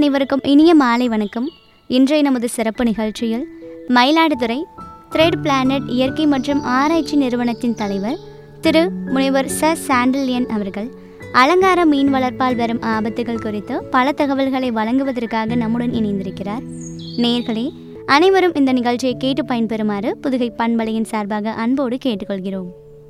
அனைவருக்கும் இனிய மாலை வணக்கம் இன்றைய நமது சிறப்பு நிகழ்ச்சியில் மயிலாடுதுறை த்ரெட் பிளானட் இயற்கை மற்றும் ஆராய்ச்சி நிறுவனத்தின் தலைவர் திரு முனைவர் ச சாண்டில்யன் அவர்கள் அலங்கார மீன் வளர்ப்பால் வரும் ஆபத்துகள் குறித்து பல தகவல்களை வழங்குவதற்காக நம்முடன் இணைந்திருக்கிறார் நேர்களே அனைவரும் இந்த நிகழ்ச்சியை கேட்டு பயன்பெறுமாறு புதுகை பண்பலையின் சார்பாக அன்போடு கேட்டுக்கொள்கிறோம்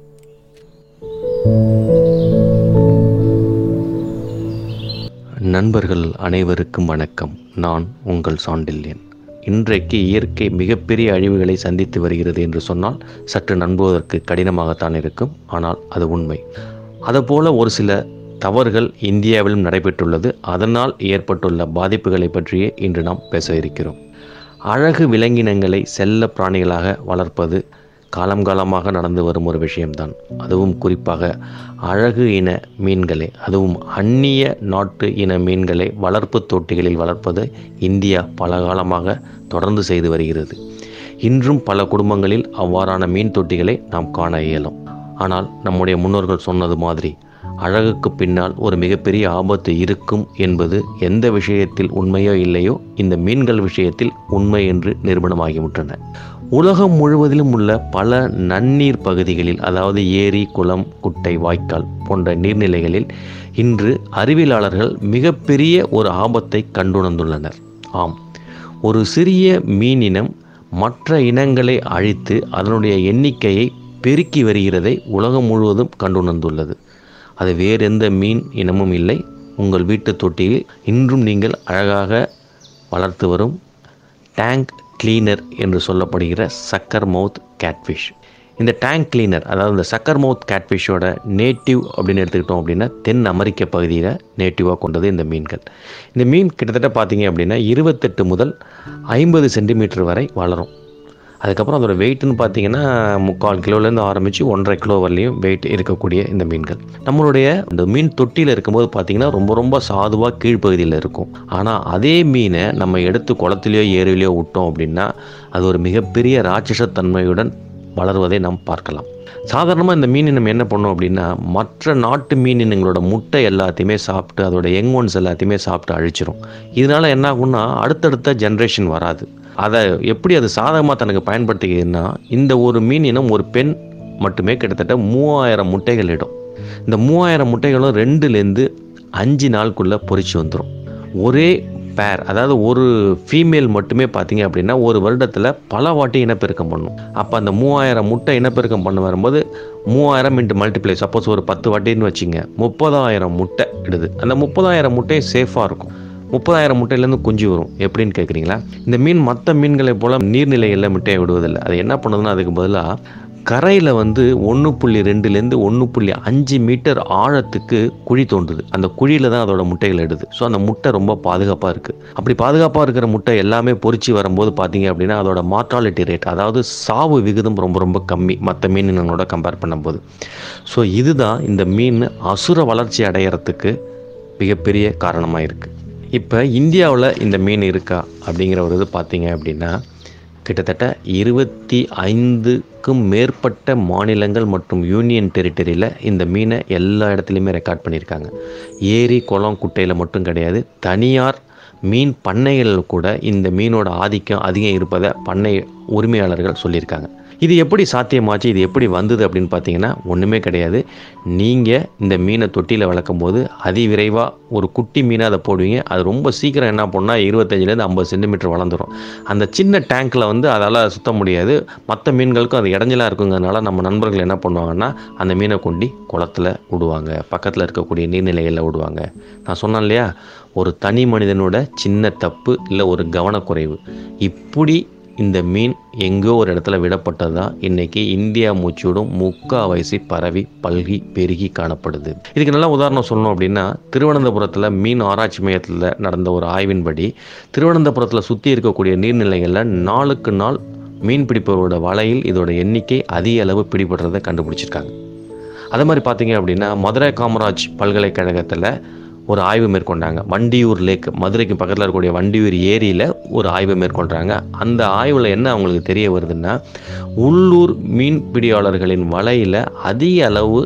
நண்பர்கள் அனைவருக்கும் வணக்கம் நான் உங்கள் சாண்டில்யன் இன்றைக்கு இயற்கை மிகப்பெரிய அழிவுகளை சந்தித்து வருகிறது என்று சொன்னால் சற்று நம்புவதற்கு கடினமாகத்தான் இருக்கும் ஆனால் அது உண்மை அதுபோல ஒரு சில தவறுகள் இந்தியாவிலும் நடைபெற்றுள்ளது அதனால் ஏற்பட்டுள்ள பாதிப்புகளை பற்றியே இன்று நாம் பேச இருக்கிறோம் அழகு விலங்கினங்களை செல்ல பிராணிகளாக வளர்ப்பது காலம் காலமாக நடந்து வரும் ஒரு விஷயம்தான் அதுவும் குறிப்பாக அழகு இன மீன்களை அதுவும் அந்நிய நாட்டு இன மீன்களை வளர்ப்பு தொட்டிகளில் வளர்ப்பது இந்தியா பல காலமாக தொடர்ந்து செய்து வருகிறது இன்றும் பல குடும்பங்களில் அவ்வாறான மீன் தொட்டிகளை நாம் காண இயலும் ஆனால் நம்முடைய முன்னோர்கள் சொன்னது மாதிரி அழகுக்கு பின்னால் ஒரு மிகப்பெரிய ஆபத்து இருக்கும் என்பது எந்த விஷயத்தில் உண்மையோ இல்லையோ இந்த மீன்கள் விஷயத்தில் உண்மை என்று நிரூபணமாகிவிட்டன உலகம் முழுவதிலும் உள்ள பல நன்னீர் பகுதிகளில் அதாவது ஏரி குளம் குட்டை வாய்க்கால் போன்ற நீர்நிலைகளில் இன்று அறிவியலாளர்கள் மிகப்பெரிய ஒரு ஆபத்தை கண்டுணர்ந்துள்ளனர் ஆம் ஒரு சிறிய மீனினம் மற்ற இனங்களை அழித்து அதனுடைய எண்ணிக்கையை பெருக்கி வருகிறதை உலகம் முழுவதும் கண்டுணர்ந்துள்ளது அது வேறெந்த மீன் இனமும் இல்லை உங்கள் வீட்டு தொட்டியில் இன்றும் நீங்கள் அழகாக வளர்த்து வரும் டேங்க் கிளீனர் என்று சொல்லப்படுகிற சக்கர் மவுத் கேட்ஃபிஷ் இந்த டேங்க் கிளீனர் அதாவது இந்த சக்கர் மவுத் கேட்ஃபிஷோட நேட்டிவ் அப்படின்னு எடுத்துக்கிட்டோம் அப்படின்னா தென் அமெரிக்க பகுதியில் நேட்டிவாக கொண்டது இந்த மீன்கள் இந்த மீன் கிட்டத்தட்ட பார்த்தீங்க அப்படின்னா இருபத்தெட்டு முதல் ஐம்பது சென்டிமீட்டர் வரை வளரும் அதுக்கப்புறம் அதோட வெயிட்னு பார்த்தீங்கன்னா முக்கால் கிலோலேருந்து ஆரம்பித்து ஒன்றரை கிலோ வரலையும் வெயிட் இருக்கக்கூடிய இந்த மீன்கள் நம்மளுடைய இந்த மீன் தொட்டியில் இருக்கும்போது பார்த்தீங்கன்னா ரொம்ப ரொம்ப சாதுவாக கீழ்ப்பகுதியில் இருக்கும் ஆனால் அதே மீனை நம்ம எடுத்து குளத்துலையோ ஏரியிலையோ விட்டோம் அப்படின்னா அது ஒரு மிகப்பெரிய ராட்சசத்தன்மையுடன் வளருவதை நாம் பார்க்கலாம் சாதாரணமாக இந்த மீனினம் என்ன பண்ணும் அப்படின்னா மற்ற நாட்டு மீனினங்களோட முட்டை எல்லாத்தையுமே சாப்பிட்டு அதோட யங் ஒன்ஸ் எல்லாத்தையுமே சாப்பிட்டு அழிச்சிரும் இதனால் என்ன ஆகும்னா அடுத்தடுத்த ஜென்ரேஷன் வராது அதை எப்படி அது சாதகமாக தனக்கு பயன்படுத்திக்கிறதுனா இந்த ஒரு மீன் இனம் ஒரு பெண் மட்டுமே கிட்டத்தட்ட மூவாயிரம் முட்டைகள் இடும் இந்த மூவாயிரம் முட்டைகளும் ரெண்டுலேருந்து அஞ்சு நாளுக்குள்ளே பொறிச்சு வந்துடும் ஒரே பேர் அதாவது ஒரு ஃபீமேல் மட்டுமே பார்த்தீங்க அப்படின்னா ஒரு வருடத்தில் பல வாட்டி இனப்பெருக்கம் பண்ணும் அப்போ அந்த மூவாயிரம் முட்டை இனப்பெருக்கம் பண்ண வரும்போது மூவாயிரம் இன்ட்டு மல்டிப்ளை சப்போஸ் ஒரு பத்து வாட்டின்னு வச்சுங்க முப்பதாயிரம் முட்டை இடுது அந்த முப்பதாயிரம் முட்டை சேஃபாக இருக்கும் முப்பதாயிரம் முட்டையிலேருந்து குஞ்சு வரும் எப்படின்னு கேட்குறீங்களா இந்த மீன் மற்ற மீன்களை போல் நீர்நிலைகளில் முட்டையை விடுவதில்லை அது என்ன பண்ணுதுன்னா அதுக்கு பதிலாக கரையில் வந்து ஒன்று புள்ளி ரெண்டுலேருந்து ஒன்று புள்ளி அஞ்சு மீட்டர் ஆழத்துக்கு குழி தோண்டுது அந்த குழியில் தான் அதோட முட்டைகள் எடுது ஸோ அந்த முட்டை ரொம்ப பாதுகாப்பாக இருக்குது அப்படி பாதுகாப்பாக இருக்கிற முட்டை எல்லாமே பொறிச்சு வரும்போது பார்த்தீங்க அப்படின்னா அதோட மார்டாலிட்டி ரேட் அதாவது சாவு விகிதம் ரொம்ப ரொம்ப கம்மி மற்ற மீனினங்களோட கம்பேர் பண்ணும்போது ஸோ இதுதான் இந்த மீன் அசுர வளர்ச்சி அடையிறதுக்கு மிகப்பெரிய காரணமாக இருக்குது இப்போ இந்தியாவில் இந்த மீன் இருக்கா அப்படிங்கிற ஒரு இது பார்த்தீங்க அப்படின்னா கிட்டத்தட்ட இருபத்தி ஐந்துக்கும் மேற்பட்ட மாநிலங்கள் மற்றும் யூனியன் டெரிட்டரியில் இந்த மீனை எல்லா இடத்துலையுமே ரெக்கார்ட் பண்ணியிருக்காங்க ஏரி குளம் குட்டையில் மட்டும் கிடையாது தனியார் மீன் பண்ணைகளில் கூட இந்த மீனோட ஆதிக்கம் அதிகம் இருப்பதை பண்ணை உரிமையாளர்கள் சொல்லியிருக்காங்க இது எப்படி சாத்தியமாச்சு இது எப்படி வந்தது அப்படின்னு பார்த்தீங்கன்னா ஒன்றுமே கிடையாது நீங்கள் இந்த மீனை தொட்டியில் வளர்க்கும் போது அதிவிரைவாக ஒரு குட்டி மீனை அதை போடுவீங்க அது ரொம்ப சீக்கிரம் என்ன பண்ணால் இருபத்தஞ்சிலேருந்து ஐம்பது சென்டிமீட்டர் வளர்ந்துடும் அந்த சின்ன டேங்க்கில் வந்து அதால் சுத்த முடியாது மற்ற மீன்களுக்கும் அது இடைஞ்சலாக இருக்குங்கிறதுனால நம்ம நண்பர்கள் என்ன பண்ணுவாங்கன்னா அந்த மீனை கொண்டு குளத்தில் விடுவாங்க பக்கத்தில் இருக்கக்கூடிய நீர்நிலைகளில் விடுவாங்க நான் சொன்னேன் இல்லையா ஒரு தனி மனிதனோட சின்ன தப்பு இல்லை ஒரு கவனக்குறைவு இப்படி இந்த மீன் எங்கோ ஒரு இடத்துல விடப்பட்டது தான் இன்றைக்கி இந்தியா மூச்சோடும் முக்காவாசி பரவி பல்கி பெருகி காணப்படுது இதுக்கு நல்ல உதாரணம் சொல்லணும் அப்படின்னா திருவனந்தபுரத்தில் மீன் ஆராய்ச்சி மையத்தில் நடந்த ஒரு ஆய்வின்படி திருவனந்தபுரத்தில் சுற்றி இருக்கக்கூடிய நீர்நிலைகளில் நாளுக்கு நாள் மீன் பிடிப்பவரோட வலையில் இதோட எண்ணிக்கை அதிக அளவு பிடிபடுறதை கண்டுபிடிச்சிருக்காங்க அதே மாதிரி பார்த்தீங்க அப்படின்னா மதுரை காமராஜ் பல்கலைக்கழகத்தில் ஒரு ஆய்வு மேற்கொண்டாங்க வண்டியூர் லேக் மதுரைக்கு பக்கத்தில் இருக்கக்கூடிய வண்டியூர் ஏரியில் ஒரு ஆய்வு மேற்கொள்கிறாங்க அந்த ஆய்வில் என்ன அவங்களுக்கு தெரிய வருதுன்னா உள்ளூர் மீன்பிடியாளர்களின் வலையில் அதிக அளவு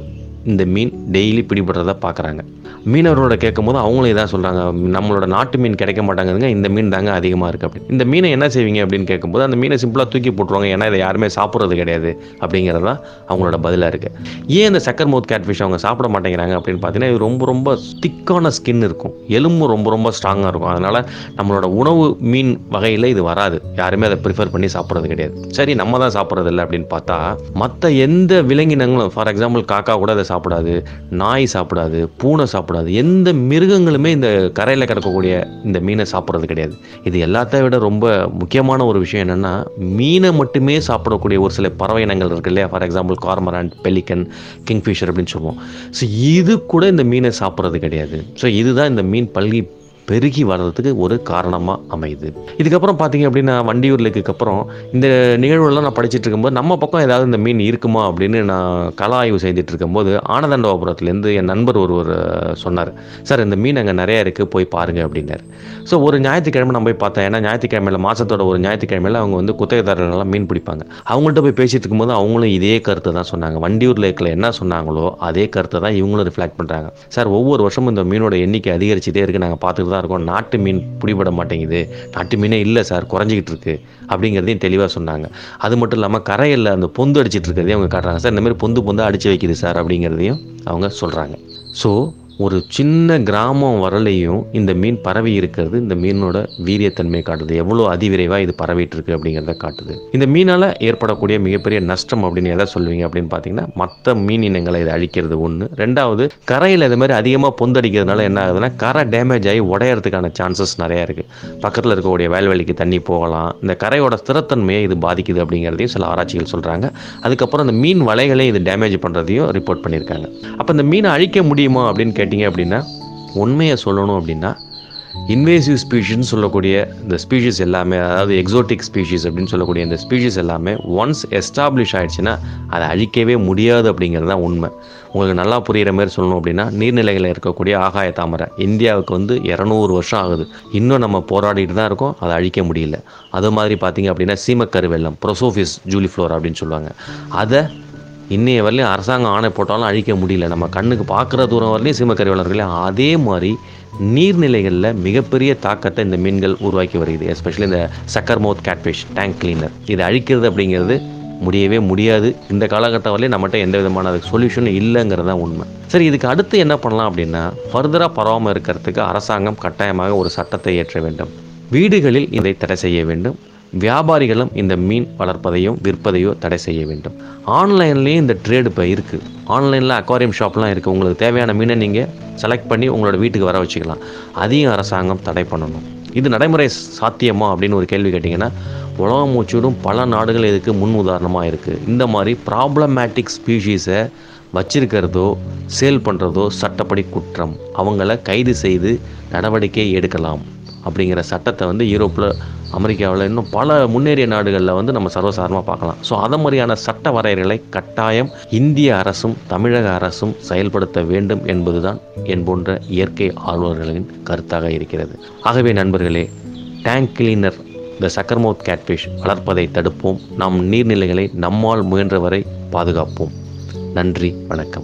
இந்த மீன் டெய்லி பிடிபடுறத பார்க்குறாங்க மீனவர்களோட கேட்கும்போது அவங்களும் இதான் சொல்கிறாங்க நம்மளோட நாட்டு மீன் கிடைக்க மாட்டாங்குதுங்க இந்த மீன் தாங்க அதிகமாக இருக்குது அப்படின்னு இந்த மீனை என்ன செய்வீங்க அப்படின்னு கேட்கும்போது அந்த மீனை சிம்பிளாக தூக்கி போட்டுருவாங்க ஏன்னா இதை யாருமே சாப்பிட்றது கிடையாது அப்படிங்கிறது தான் அவங்களோட பதிலாக இருக்குது ஏன் இந்த சக்கர் மவுத் கேட்ஃபிஷ் அவங்க சாப்பிட மாட்டேங்கிறாங்க அப்படின்னு பார்த்தீங்கன்னா இது ரொம்ப ரொம்ப திக்கான ஸ்கின் இருக்கும் எலும்பு ரொம்ப ரொம்ப ஸ்ட்ராங்காக இருக்கும் அதனால் நம்மளோட உணவு மீன் வகையில் இது வராது யாருமே அதை ப்ரிஃபர் பண்ணி சாப்பிட்றது கிடையாது சரி நம்ம தான் சாப்பிட்றது இல்லை அப்படின்னு பார்த்தா மற்ற எந்த விலங்கினங்களும் ஃபார் எக்ஸாம்பிள் காக்கா கூட அதை சாப்பிடாது நாய் சாப்பிடாது பூனை சாப்பிடாது எந்த மிருகங்களுமே இந்த கரையில் கிடக்கக்கூடிய இந்த மீனை சாப்பிட்றது கிடையாது இது எல்லாத்த விட ரொம்ப முக்கியமான ஒரு விஷயம் என்னென்னா மீனை மட்டுமே சாப்பிடக்கூடிய ஒரு சில பறவை இனங்கள் இருக்கு இல்லையா for example cormorant pelican kingfisher அப்படின்னு சொல்லுவோம் ஸோ இது கூட இந்த மீனை சாப்பிட்றது கிடையாது ஸோ இதுதான் இந்த மீன் பல்கி பெருகி வர்றதுக்கு ஒரு காரணமாக அமையுது இதுக்கப்புறம் பார்த்தீங்க அப்படின்னா வண்டியூர் லேக்குக்கு அப்புறம் இந்த நிகழ்வுலாம் நான் படிச்சுட்டு இருக்கும்போது நம்ம பக்கம் ஏதாவது இந்த மீன் இருக்குமா அப்படின்னு நான் கள ஆய்வு செய்துட்டு இருக்கும்போது ஆனதண்டோபுரத்துலேருந்து என் நண்பர் ஒருவர் சொன்னார் சார் இந்த மீன் அங்கே நிறையா இருக்குது போய் பாருங்கள் அப்படின்னாரு ஸோ ஒரு ஞாயிற்றுக்கிழமை நான் போய் பார்த்தேன் ஏன்னா ஞாயிற்றுக்கிழமையில மாதத்தோட ஒரு ஞாயிற்றுக்கிழமையில அவங்க வந்து குத்தகைதாரர்கள்லாம் மீன் பிடிப்பாங்க அவங்கள்ட்ட போய் பேசிட்டு இருக்கும்போது அவங்களும் இதே கருத்தை தான் சொன்னாங்க வண்டியூர் லேக்கில் என்ன சொன்னாங்களோ அதே கருத்தை தான் இவங்களும் ரிஃப்ளெக்ட் பண்ணுறாங்க சார் ஒவ்வொரு வருஷமும் இந்த மீனோட எண்ணிக்கை அதிகரிச்சுட்டே இருக்குது நாங்கள் பார்த்துட்டு தான் இருக்கோம் நாட்டு மீன் பிடிபட மாட்டேங்குது நாட்டு மீனே இல்லை சார் குறைஞ்சிக்கிட்டு இருக்கு அப்படிங்கிறதையும் தெளிவாக சொன்னாங்க அது மட்டும் இல்லாமல் கரையில் அந்த பொந்து அடிச்சிட்டு இருக்கிறதையும் அவங்க காட்டுறாங்க சார் இந்த மாதிரி பொந்து பொந்து அடிச்சு வைக்குது சார் அப்படிங்கிறதையும் அவங்க சொல்கிறாங்க ஸோ ஒரு சின்ன கிராமம் வரலையும் இந்த மீன் பரவி இருக்கிறது இந்த மீனோட வீரியத்தன்மையை காட்டுது எவ்வளோ அதிவிரைவாக இது பரவிட்டு இருக்கு அப்படிங்கிறத காட்டுது இந்த மீனால் ஏற்படக்கூடிய மிகப்பெரிய நஷ்டம் அப்படின்னு எதை சொல்லுவீங்க அப்படின்னு பார்த்தீங்கன்னா மற்ற மீன் இனங்களை இதை அழிக்கிறது ஒன்று ரெண்டாவது கரையில் இது மாதிரி அதிகமாக பொந்தடிக்கிறதுனால என்ன ஆகுதுன்னா கரை டேமேஜ் ஆகி உடையறதுக்கான சான்சஸ் நிறையா இருக்குது பக்கத்தில் இருக்கக்கூடிய வயல்வெளிக்கு தண்ணி போகலாம் இந்த கரையோட ஸ்திரத்தன்மையை இது பாதிக்குது அப்படிங்கிறதையும் சில ஆராய்ச்சிகள் சொல்கிறாங்க அதுக்கப்புறம் இந்த மீன் வலைகளையும் இது டேமேஜ் பண்ணுறதையும் ரிப்போர்ட் பண்ணியிருக்காங்க அப்போ இந்த மீனை அழிக்க முடியுமா அப்படின்னு கேட்டிங்க அப்படின்னா உண்மையை சொல்லணும் அப்படின்னா இன்வேசிவ் ஸ்பீஷிஸ்னு சொல்லக்கூடிய இந்த ஸ்பீஷிஸ் எல்லாமே அதாவது எக்ஸோட்டிக் ஸ்பீஷிஸ் அப்படின்னு சொல்லக்கூடிய இந்த ஸ்பீஷிஸ் எல்லாமே ஒன்ஸ் எஸ்டாப்ளிஷ் ஆயிடுச்சுன்னா அதை அழிக்கவே முடியாது அப்படிங்கிறது தான் உண்மை உங்களுக்கு நல்லா புரிகிற மாதிரி சொல்லணும் அப்படின்னா நீர்நிலைகளில் இருக்கக்கூடிய ஆகாய தாமரை இந்தியாவுக்கு வந்து இரநூறு வருஷம் ஆகுது இன்னும் நம்ம போராடிட்டு தான் இருக்கோம் அதை அழிக்க முடியல அது மாதிரி பார்த்தீங்க அப்படின்னா சீமக்கரு வெள்ளம் ப்ரொசோஃபிஸ் ஜூலிஃப்ளோர் அப்படின்னு சொல்லுவாங்க அதை இன்னைய வரலையும் அரசாங்கம் ஆணை போட்டாலும் அழிக்க முடியல நம்ம கண்ணுக்கு பார்க்குற தூரம் வரலையும் சீமக்கறி வளர்களையும் அதே மாதிரி நீர்நிலைகளில் மிகப்பெரிய தாக்கத்தை இந்த மீன்கள் உருவாக்கி வருகிறது எஸ்பெஷலி இந்த சக்கர் மவுத் கேட்ஃபிஷ் டேங்க் கிளீனர் இதை அழிக்கிறது அப்படிங்கிறது முடியவே முடியாது இந்த காலகட்டம் வரலையும் நம்மகிட்ட எந்த விதமான அதுக்கு சொல்யூஷனும் இல்லைங்கிறது தான் உண்மை சரி இதுக்கு அடுத்து என்ன பண்ணலாம் அப்படின்னா ஃபர்தராக பரவாமல் இருக்கிறதுக்கு அரசாங்கம் கட்டாயமாக ஒரு சட்டத்தை ஏற்ற வேண்டும் வீடுகளில் இதை தடை செய்ய வேண்டும் வியாபாரிகளும் இந்த மீன் வளர்ப்பதையும் விற்பதையோ தடை செய்ய வேண்டும் ஆன்லைன்லேயும் இந்த ட்ரேடு இப்போ இருக்குது ஆன்லைனில் அக்வாரியம் ஷாப்லாம் இருக்குது உங்களுக்கு தேவையான மீனை நீங்கள் செலக்ட் பண்ணி உங்களோட வீட்டுக்கு வர வச்சுக்கலாம் அதையும் அரசாங்கம் தடை பண்ணணும் இது நடைமுறை சாத்தியமா அப்படின்னு ஒரு கேள்வி கேட்டிங்கன்னா உலகம் மூச்சூடும் பல நாடுகள் இதுக்கு முன் உதாரணமாக இருக்குது இந்த மாதிரி ப்ராப்ளமேட்டிக் ஸ்பீஷீஸை வச்சிருக்கிறதோ சேல் பண்ணுறதோ சட்டப்படி குற்றம் அவங்கள கைது செய்து நடவடிக்கை எடுக்கலாம் அப்படிங்கிற சட்டத்தை வந்து யூரோப்பில் அமெரிக்காவில் இன்னும் பல முன்னேறிய நாடுகளில் வந்து நம்ம சர்வசாதாரணமாக பார்க்கலாம் ஸோ அதை மாதிரியான சட்ட வரையறைகளை கட்டாயம் இந்திய அரசும் தமிழக அரசும் செயல்படுத்த வேண்டும் என்பதுதான் என் போன்ற இயற்கை ஆர்வலர்களின் கருத்தாக இருக்கிறது ஆகவே நண்பர்களே டேங்க் கிளீனர் இந்த சக்கர்மவுத் கேட்ஃபிஷ் வளர்ப்பதை தடுப்போம் நம் நீர்நிலைகளை நம்மால் முயன்றவரை பாதுகாப்போம் நன்றி வணக்கம்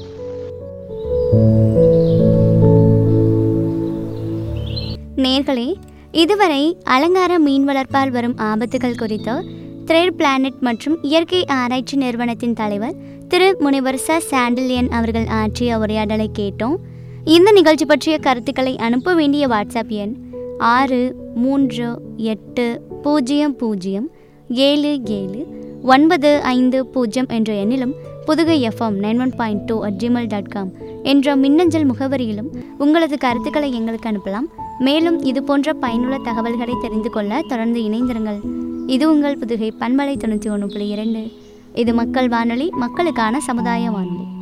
நேர்களே இதுவரை அலங்கார மீன் வளர்ப்பால் வரும் ஆபத்துகள் குறித்து த்ரெட் பிளானட் மற்றும் இயற்கை ஆராய்ச்சி நிறுவனத்தின் தலைவர் திரு முனைவர் ச சாண்டில்யன் அவர்கள் ஆற்றிய உரையாடலை கேட்டோம் இந்த நிகழ்ச்சி பற்றிய கருத்துக்களை அனுப்ப வேண்டிய வாட்ஸ்அப் எண் ஆறு மூன்று எட்டு பூஜ்ஜியம் பூஜ்ஜியம் ஏழு ஏழு ஒன்பது ஐந்து பூஜ்ஜியம் என்ற எண்ணிலும் Pudugai F M nine one point two at Gmail dot com என்ற மின்னஞ்சல் முகவரியிலும் உங்களது கருத்துக்களை எங்களுக்கு அனுப்பலாம் மேலும் இது போன்ற பயனுள்ள தகவல்களை தெரிந்து கொள்ள தொடர்ந்து இணைந்திருங்கள் இது உங்கள் புதுகை பண்பலை தொண்ணூற்றி ஒன்று புள்ளி இரண்டு இது மக்கள் வானொலி மக்களுக்கான சமுதாய வானொலி